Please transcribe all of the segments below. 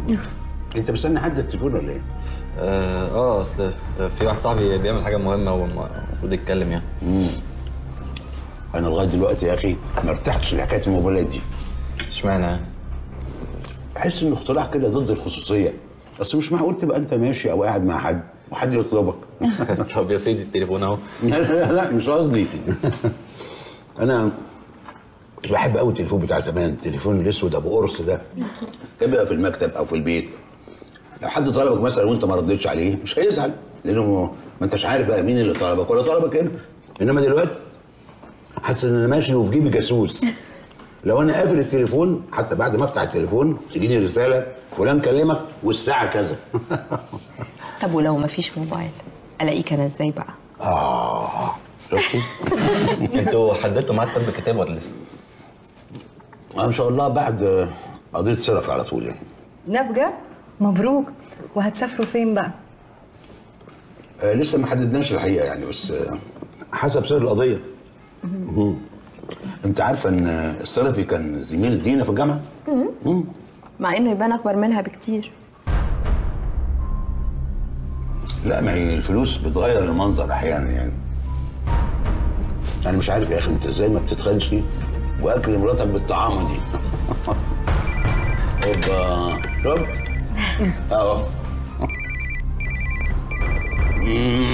انت مستني حد التليفون ولا ايه؟ اه آه، اصل في واحد صاحبي بيعمل حاجه مهمه والمفروض يتكلم يعني انا لغايه دلوقتي يا اخي ما ارتحتش لحكايه الموبايلات دي اشمعنى يعني؟ بحس انه اختراع كده ضد الخصوصيه اصل مش معقول تبقى انت ماشي او قاعد مع حد وحد يطلبك طب يا سيدي التليفون اهو لا لا لا مش قصدي انا كنت بحب قوي التليفون بتاع زمان التليفون الاسود ابو قرص ده كان بيبقى في المكتب او في البيت لو حد طلبك مثلا وانت ما ردتش عليه مش هيزعل لانه ما انتش عارف بقى مين اللي طلبك ولا طلبك انت انما دلوقتي حاسس ان انا ماشي وفي جيبي جاسوس لو انا قافل التليفون حتى بعد ما افتح التليفون تجيني رساله فلان كلمك والساعه كذا طب ولو مفيش موبايل الاقيك انا ازاي بقى اه شفتي انتوا حددتوا ميعاد طب الكتاب ولا لسه؟ ان شاء الله بعد قضيه سلف على طول يعني لا بجد مبروك وهتسافروا فين بقى آه لسه ما حددناش الحقيقه يعني بس آه حسب سير القضيه مم. انت عارفه ان السلفي كان زميل دينا في الجامعه مم. مع انه يبان اكبر منها بكتير لا ما هي الفلوس بتغير المنظر احيانا يعني انا مش عارف يا اخي انت ازاي ما بتتخنش واكل مراتك بالطعامه دي اوبا شفت اهو مم.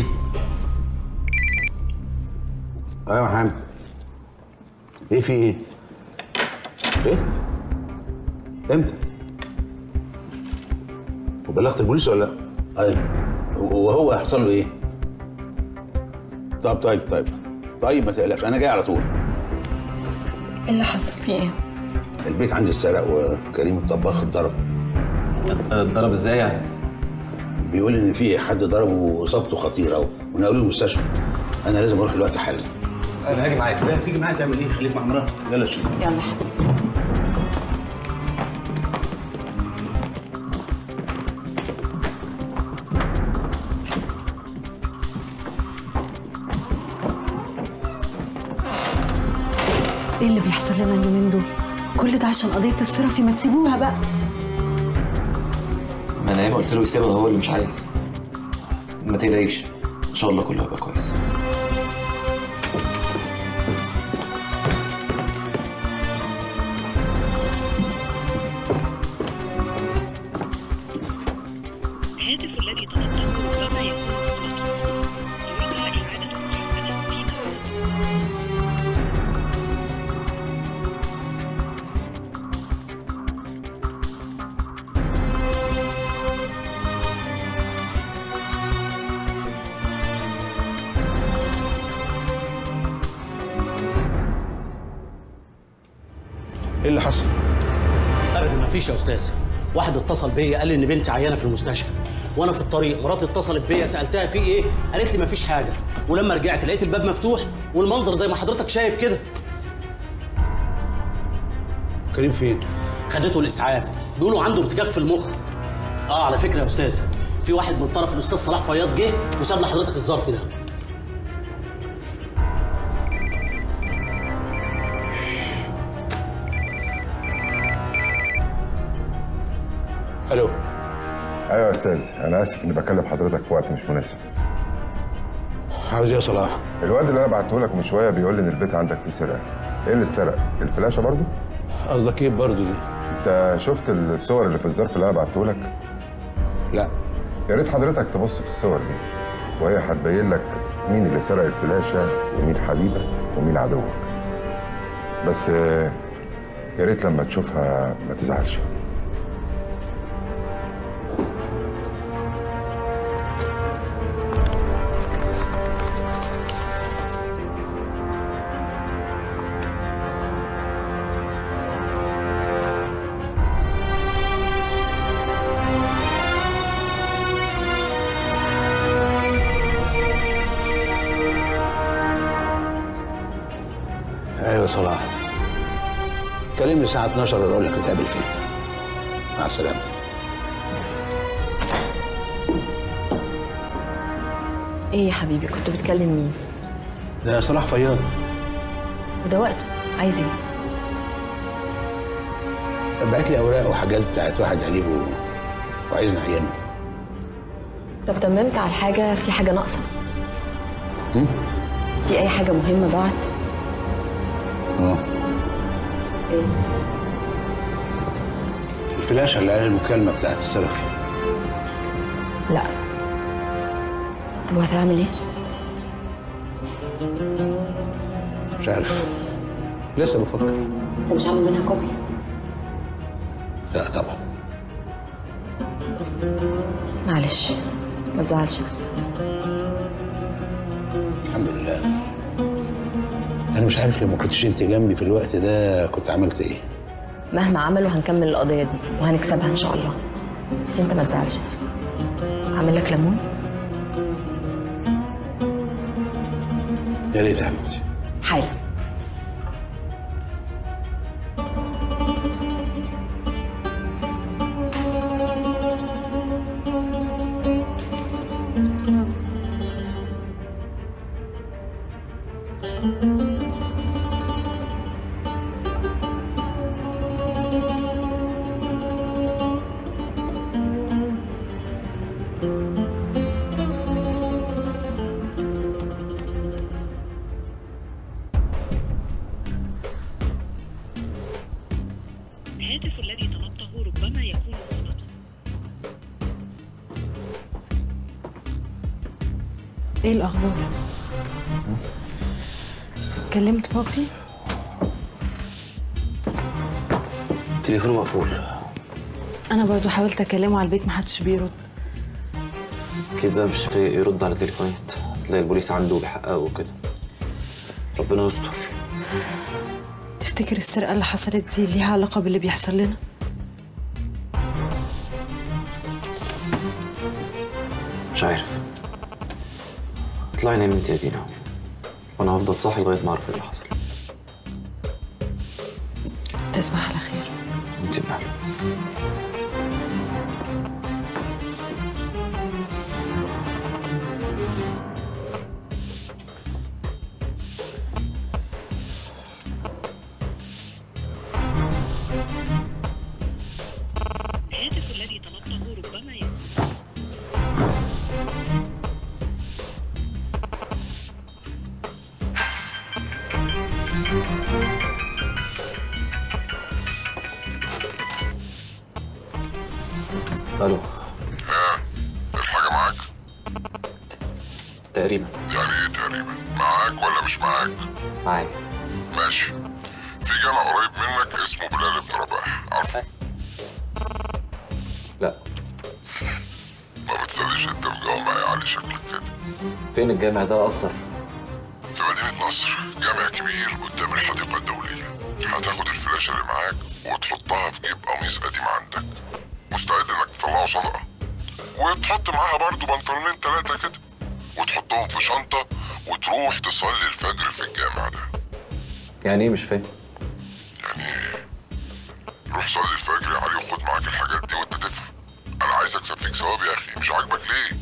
ايوه يا محمد ايه في ايه؟ ايه؟ امتى؟ وبلغت البوليس ولا لا؟ ايوه وهو هيحصل له ايه؟ طيب طيب طيب طيب ما تقلقش انا جاي على طول ايه اللي حصل في ايه البيت عندي اتسرق وكريم الطباخ اتضرب اتضرب ازاي يعني؟ بيقول ان في حد ضربه واصابته خطيره ونقلوه المستشفى انا لازم اروح دلوقتي حالا انا هاجي معاك لا تيجي معايا تعمل ايه خليك مع مراتك يلا شيل يلا حبيبي ايه اللي بيحصل لنا اليومين دول كل ده عشان قضيه الصرفي ما تسيبوها بقى ما انا ياما قلت له يسيبها هو اللي مش عايز ما تقلقيش ان شاء الله كله هيبقى كويس الهاتف الذي طلبته ربما يكون مغلقا يرجى إعادة المحاولة فيما بعد ايه اللي حصل؟ ابدا ما فيش يا استاذ واحد اتصل بيا قال لي ان بنتي عيانه في المستشفى وانا في الطريق مراتي اتصلت بيا سالتها في ايه قالت لي ما فيش حاجه ولما رجعت لقيت الباب مفتوح والمنظر زي ما حضرتك شايف كده كريم فين؟ خدته الاسعاف بيقولوا عنده ارتجاج في المخ اه على فكره يا استاذ في واحد من طرف الاستاذ صلاح فياض جه وساب لحضرتك الظرف ده الو ايوه يا استاذ انا اسف اني بكلم حضرتك في وقت مش مناسب عاوز ايه يا صلاح؟ الواد اللي انا بعته لك من شويه بيقول لي ان البيت عندك فيه سرقه ايه اللي اتسرق الفلاشه برضو قصدك ايه برضه دي؟ انت شفت الصور اللي في الظرف اللي انا بعته لك لا يا ريت حضرتك تبص في الصور دي وهي هتبين لك مين اللي سرق الفلاشه ومين حبيبك ومين عدوك بس آه، يا ريت لما تشوفها ما تزعلش ايوه يا صلاح كلمني الساعه 12 اقول لك نتقابل فين مع السلامه ايه يا حبيبي كنت بتكلم مين ده صلاح فياض وده وقته عايز ايه بعت لي اوراق وحاجات بتاعت واحد قريبه وعايز نعينه طب تممت على الحاجة في حاجة ناقصة في أي حاجة مهمة ضاعت؟ اه إيه؟ الفلاشة اللي عليها المكالمة بتاعت السلفي لا طب وهتعمل إيه؟ مش عارف لسه بفكر أنت مش عامل منها كوبي لا طبعا معلش ما تزعلش نفسك الحمد لله انا مش عارف لو ما كنتش انت جنبي في الوقت ده كنت عملت ايه مهما عملوا هنكمل القضية دي وهنكسبها إن شاء الله بس أنت ما تزعلش نفسك أعمل لك ليمون؟ يا ريت يا حبيبتي حالا الهاتف الذي طلبته ربما يكون مغلقا ايه الاخبار كلمت بابي تليفونه مقفول انا برضو حاولت اكلمه على البيت محدش بيرد كده مش في يرد على تليفونات تلاقي البوليس عنده بيحققه وكده ربنا يستر تفتكر السرقه اللي حصلت دي ليها علاقه باللي بيحصل لنا مش عارف اطلعي نامي انت يا دينا وانا هفضل صاحي لغايه ما اعرف ايه اللي حصل تصبح على خير انت بمهلا الهاتف الذي طلبته ربما يكون الو الحاجة معاك تقريبا يعني ايه تقريبا معاك ولا مش معاك معايا ماشي في جامع قريب منك اسمه بلال بن رباح عارفه لا ما بتسألش انت في جامع يا علي شكلك كده فين الجامع ده اصلا في مدينة نصر جامع كبير قدام الحديقة الدولية هتاخد الفلاشة اللي معاك وتحطها في جيب قميص قديم عندك مستعد انك تطلعه صدقة وتحط معاها برضو بنطلونين تلاتة كده وتحطهم في شنطة وتروح تصلي الفجر في الجامع ده يعني ايه مش فاهم يعني روح صلي الفجر يا علي وخد معاك الحاجات دي وانت تفهم انا عايز اكسب فيك ثواب يا اخي مش عاجبك ليه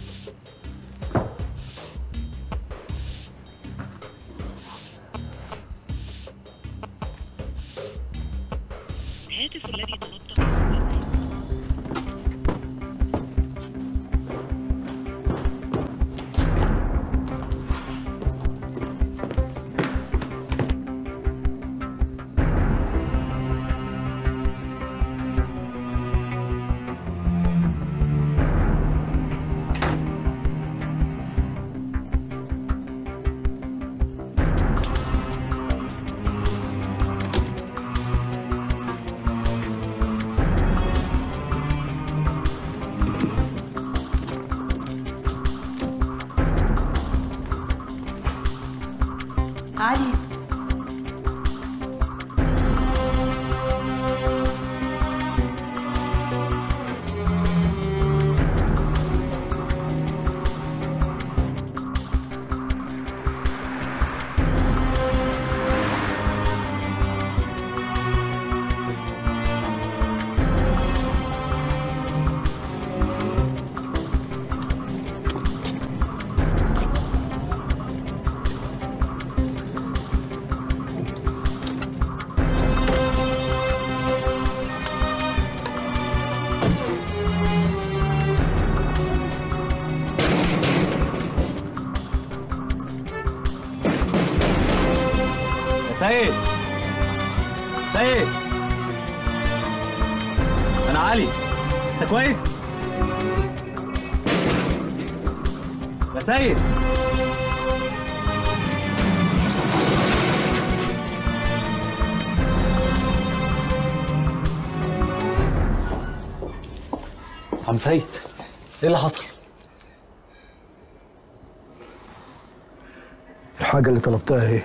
الهاتف الذي طلبته ربما علي سيد سيد انا علي انت كويس يا سيد عم سيد ايه اللي حصل؟ الحاجة اللي طلبتها اهي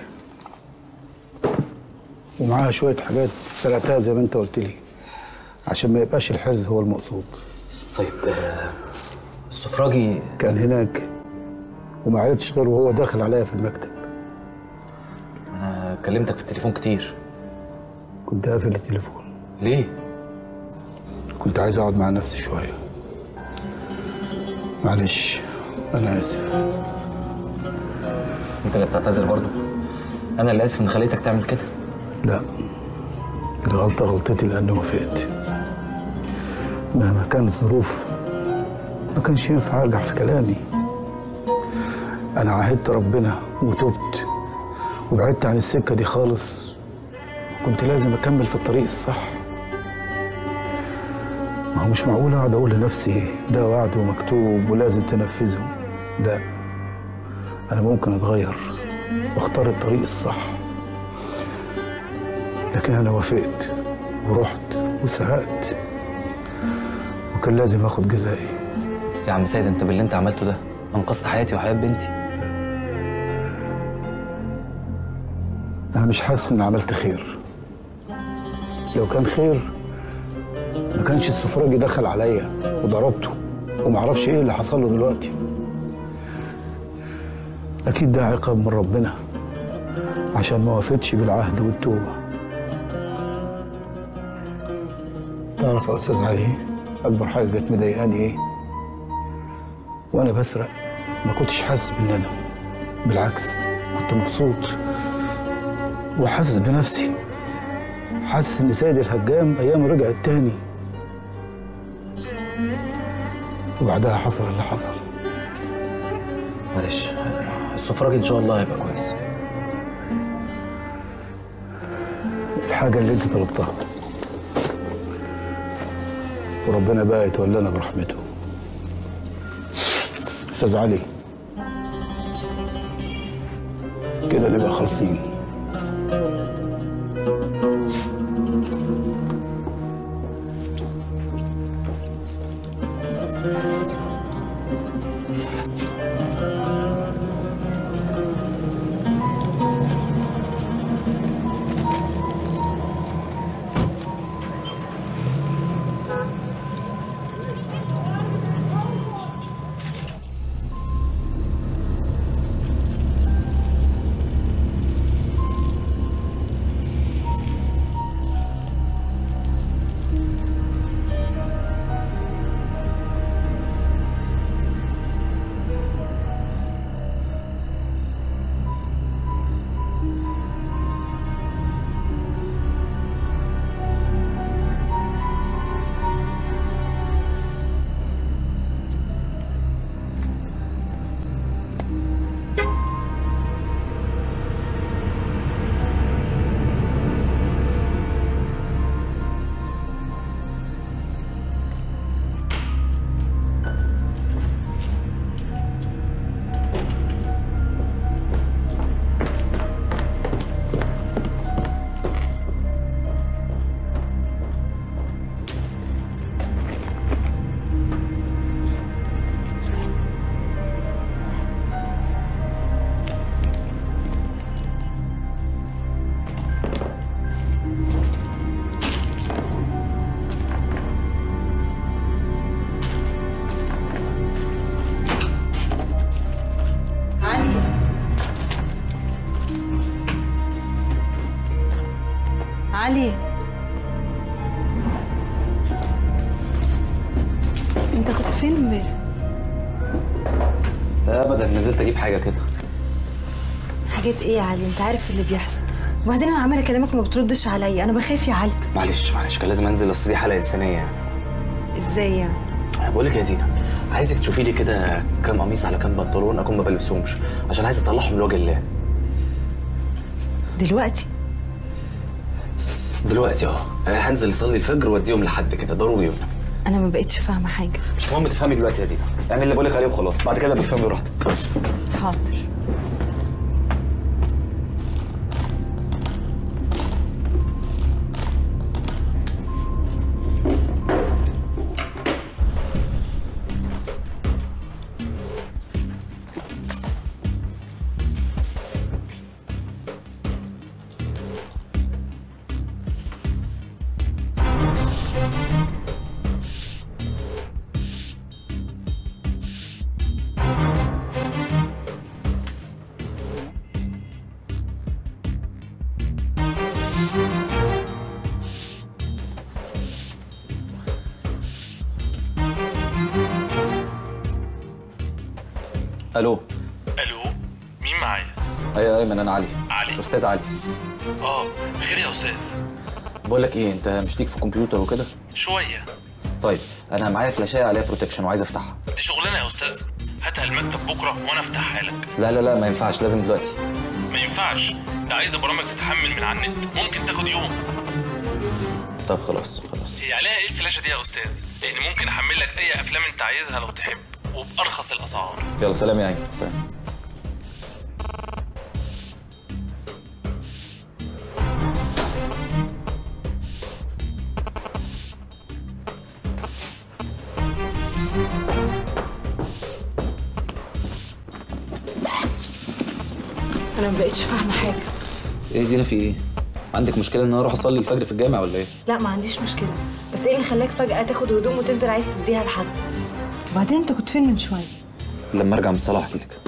ومعاها شوية حاجات سرقتها زي ما انت قلت لي عشان ما يبقاش الحرز هو المقصود طيب آه، السفراجي كان هناك وما عرفتش غيره وهو داخل عليا في المكتب انا كلمتك في التليفون كتير كنت قافل التليفون ليه؟ كنت عايز اقعد مع نفسي شوية معلش انا اسف انت اللي بتعتذر برضه انا اللي اسف ان خليتك تعمل كده لا الغلطة غلطتي لأني وافقت مهما كانت الظروف ما كانش ينفع أرجع في كلامي أنا عاهدت ربنا وتبت وبعدت عن السكة دي خالص كنت لازم أكمل في الطريق الصح ما هو مش معقول أقعد أقول لنفسي ده وعد ومكتوب ولازم تنفذه لا أنا ممكن أتغير واختار الطريق الصح لكن أنا وافقت ورحت وسرقت وكان لازم آخد جزائي يا عم سيد انت باللي انت عملته ده انقذت حياتي وحياه بنتي أنا مش حاسس إني عملت خير لو كان خير ما كانش السفراجي دخل عليا وضربته ومعرفش إيه اللي حصل له دلوقتي أكيد ده عقاب من ربنا عشان ما وافقتش بالعهد والتوبة تعرف يا أستاذ علي أكبر حاجة كانت مضايقاني إيه؟ وأنا بسرق ما كنتش حاسس بالندم بالعكس كنت مبسوط وحاسس بنفسي حاسس ان سيد الهجام ايام رجعت تاني وبعدها حصل اللي حصل معلش السفراجي ان شاء الله هيبقى كويس الحاجة اللي انت طلبتها وربنا بقى يتولانا برحمته استاذ علي كده نبقى خالصين علي علي انت كنت فين امبارح؟ لا ابدا نزلت اجيب حاجه كده حاجات ايه يا علي انت عارف اللي بيحصل وبعدين انا عماله اكلمك ما بتردش عليا انا بخاف يا علي معلش معلش كان لازم انزل اصل دي حاله انسانيه يعني ازاي يعني بقول لك يا دينا عايزك تشوفي لي كده كام قميص على كام بنطلون اكون ما بلبسهمش عشان عايز اطلعهم لوجه الله دلوقتي دلوقتي اهو هنزل اصلي الفجر واديهم لحد كده ضروري انا ما بقتش فاهمه حاجه مش مهم تفهمي دلوقتي يا دينا اعمل اللي بقولك عليه وخلاص بعد كده بتفهمي براحتك حاضر الو الو مين معايا؟ ايوه ايمن انا علي علي. استاذ علي اه بخير يا استاذ بقول لك ايه انت مش ليك في الكمبيوتر وكده شويه طيب انا معايا فلاشايه عليها بروتكشن وعايز افتحها دي شغلانه يا استاذ هاتها المكتب بكره وانا افتحها لك لا لا لا ما ينفعش لازم دلوقتي ما ينفعش ده عايزه برامج تتحمل من على النت ممكن تاخد يوم طب خلاص خلاص هي عليها ايه الفلاشه دي يا استاذ لان ممكن احمل لك اي افلام انت عايزها لو تحب وبارخص الاسعار يلا سلام يا عيني سلام انا ما بقتش فاهمه حاجه ايه دينا في ايه عندك مشكله ان انا اروح اصلي الفجر في الجامع ولا ايه لا ما عنديش مشكله بس ايه اللي خلاك فجاه تاخد هدوم وتنزل عايز تديها لحد وبعدين انت كنت فين من شويه لما ارجع من الصلاه احكي لك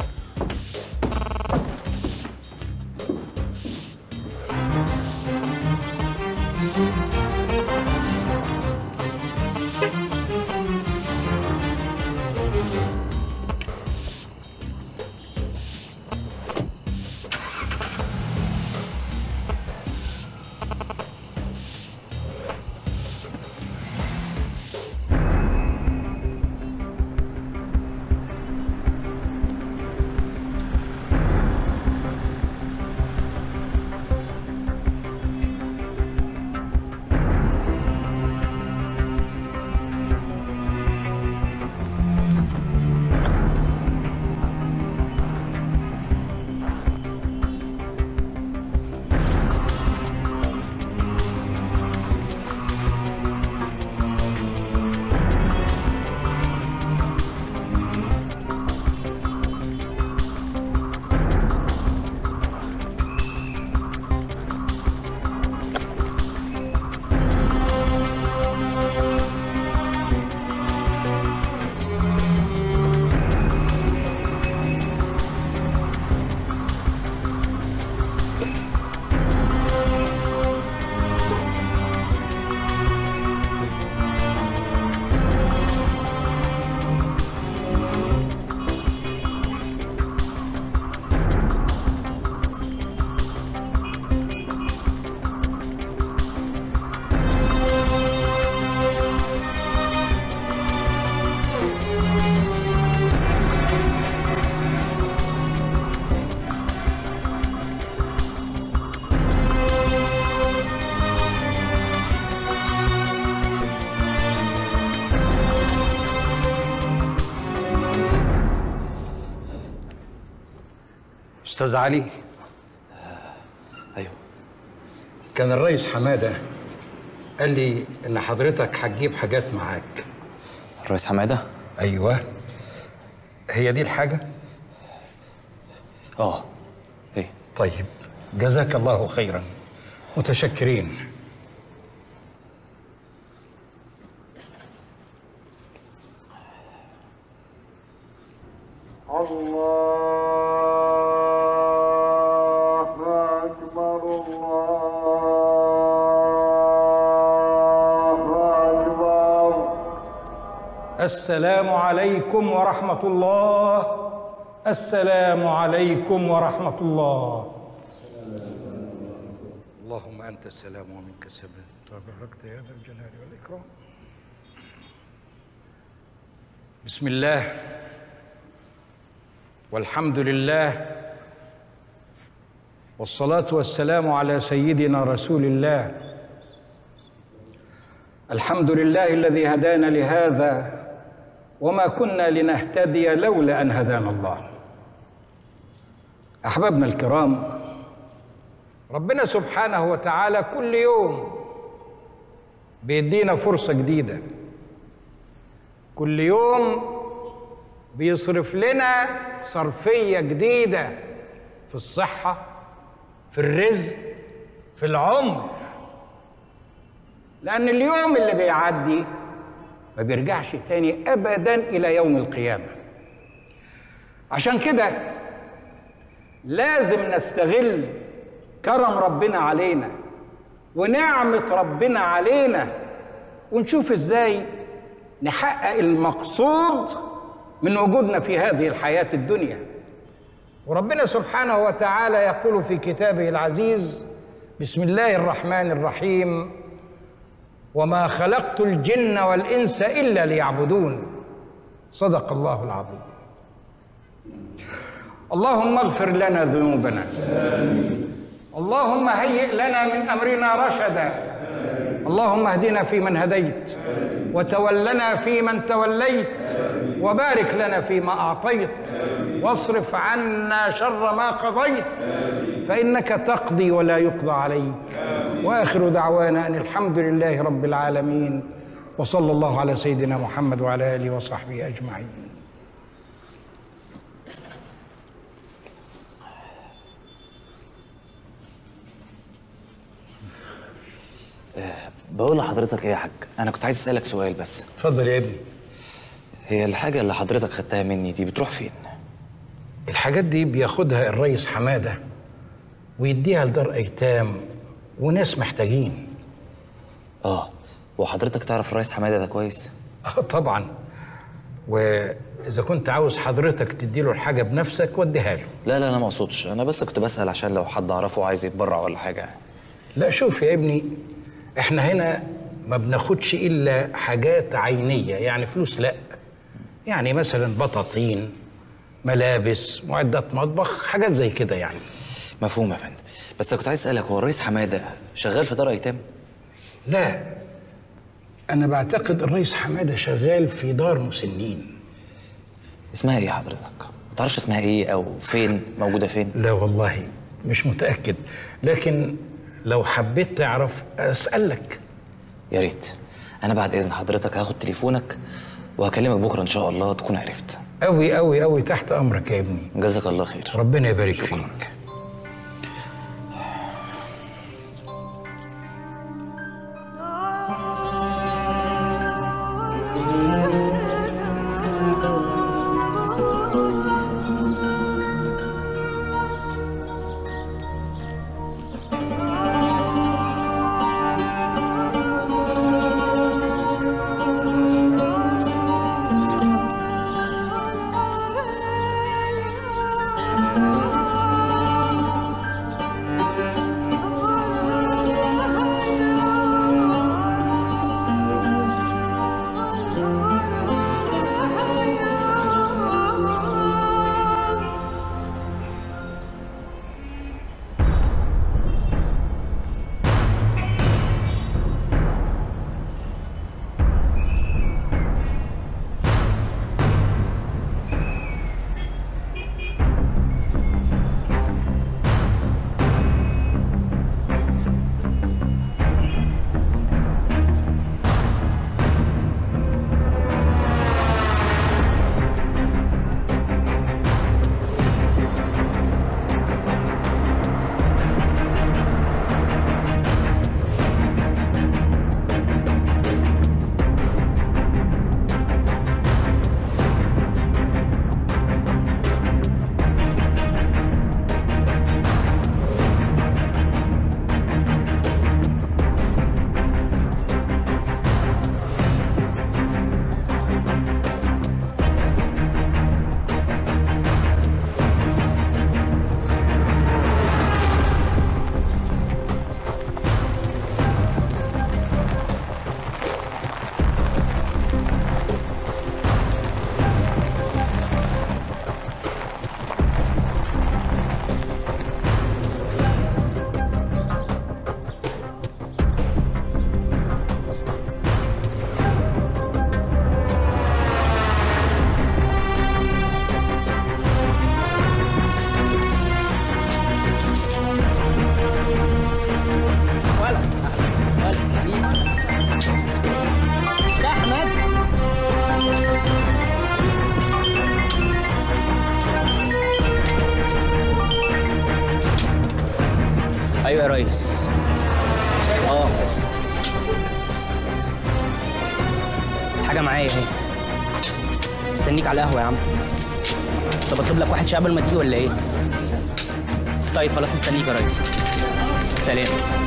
استاذ علي ايوه كان الرئيس حماده قال لي ان حضرتك هتجيب حاجات معاك الرئيس حماده ايوه هي دي الحاجه اه ايه طيب جزاك الله خيرا متشكرين السلام عليكم ورحمة الله السلام عليكم ورحمة الله اللهم انت السلام ومنك السلام تباركت يا ذا الجلال والاكرام بسم الله والحمد لله والصلاة والسلام على سيدنا رسول الله الحمد لله الذي هدانا لهذا وما كنا لنهتدي لولا أن هدانا الله أحبابنا الكرام ربنا سبحانه وتعالى كل يوم بيدينا فرصة جديدة كل يوم بيصرف لنا صرفية جديدة في الصحة في الرزق في العمر لأن اليوم اللي بيعدي ما بيرجعش تاني أبدا إلى يوم القيامة عشان كده لازم نستغل كرم ربنا علينا ونعمة ربنا علينا ونشوف ازاي نحقق المقصود من وجودنا في هذه الحياة الدنيا وربنا سبحانه وتعالى يقول في كتابه العزيز بسم الله الرحمن الرحيم وما خلقت الجن والإنس إلا ليعبدون صدق الله العظيم اللهم اغفر لنا ذنوبنا اللهم هيئ لنا من امرنا رشدا اللهم اهدنا فيمن هديت وتولنا فيمن توليت وبارك لنا فيما اعطيت واصرف عنا شر ما قضيت فانك تقضي ولا يقضى عليك واخر دعوانا ان الحمد لله رب العالمين وصلى الله على سيدنا محمد وعلى اله وصحبه اجمعين بقول لحضرتك ايه يا حاج انا كنت عايز اسالك سؤال بس اتفضل يا ابني هي الحاجه اللي حضرتك خدتها مني دي بتروح فين الحاجات دي بياخدها الريس حماده ويديها لدار ايتام وناس محتاجين اه وحضرتك تعرف الرئيس حماده ده كويس اه طبعا واذا كنت عاوز حضرتك تديله الحاجه بنفسك وديها له لا لا انا ما اقصدش انا بس كنت بسال عشان لو حد اعرفه عايز يتبرع ولا حاجه لا شوف يا ابني احنا هنا ما بناخدش الا حاجات عينيه يعني فلوس لا يعني مثلا بطاطين ملابس معدات مطبخ حاجات زي كده يعني مفهوم يا فندم بس كنت عايز اسالك هو الرئيس حماده شغال في دار ايتام لا انا بعتقد الرئيس حماده شغال في دار مسنين اسمها ايه حضرتك ما تعرفش اسمها ايه او فين موجوده فين لا والله مش متاكد لكن لو حبيت تعرف اسالك يا ريت انا بعد اذن حضرتك هاخد تليفونك وهكلمك بكره ان شاء الله تكون عرفت قوي قوي قوي تحت امرك يا ابني جزاك الله خير ربنا يبارك فيك ايوه يا ريس اه حاجه معايا اهي مستنيك على القهوه يا عم طب اطلب لك واحد شاي قبل ما تيجي ولا ايه طيب خلاص مستنيك يا ريس سلام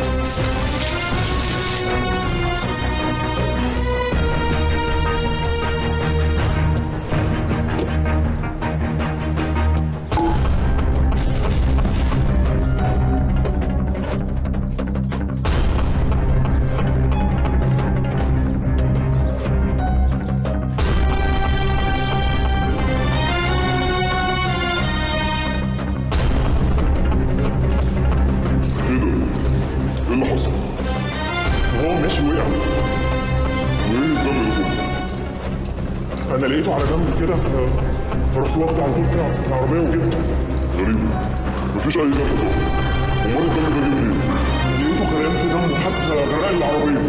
ايه اللي حصل؟ هو ماشي وقع وايه الدم ده كله؟ انا لقيته على جنب كده ف- فرحت واخده على طول في في العربيه وجبته غريب مفيش اي دم ظهر امال الدم ده جه منين؟ لقيته غرقان في دمه حتى غرق العربيه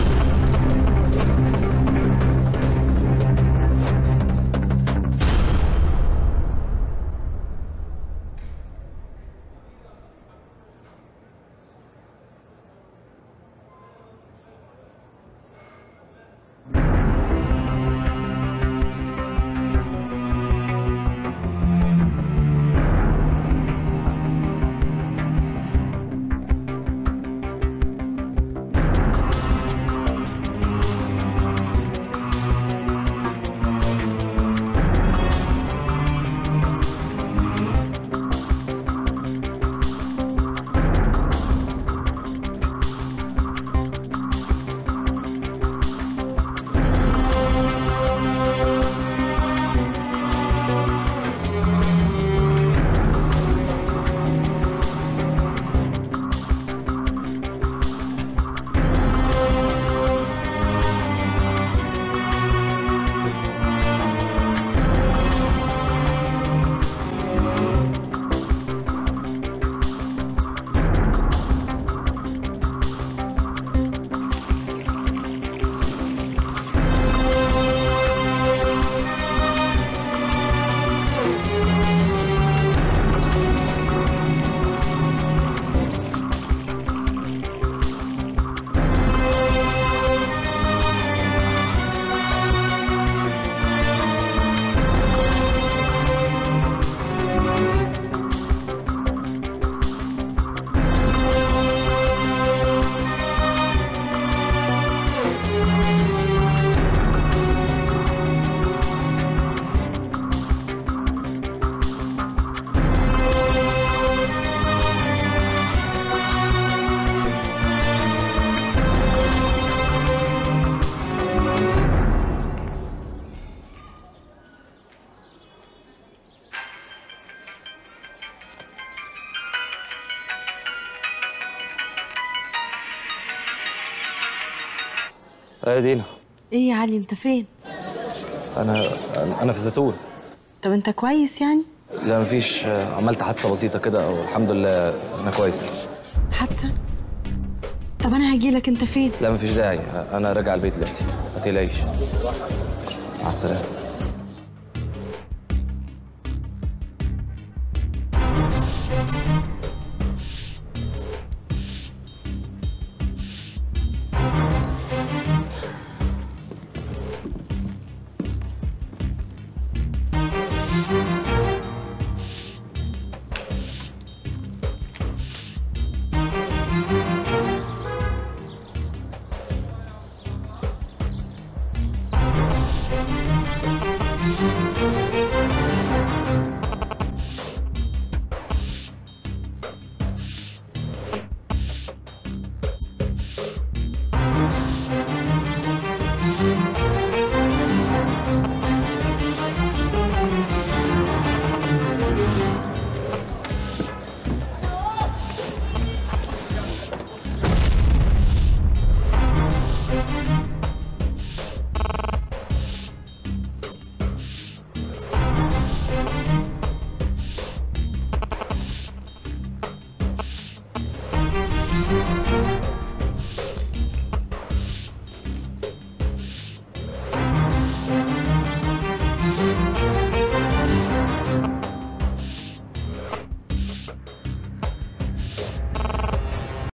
يا دينا ايه يا علي انت فين انا انا في الزيتون طب انت كويس يعني لا مفيش عملت حادثه بسيطه كده والحمد لله انا كويس حادثه طب انا هجيلك انت فين لا مفيش داعي انا راجع البيت دلوقتي ما تقلقيش مع السلامه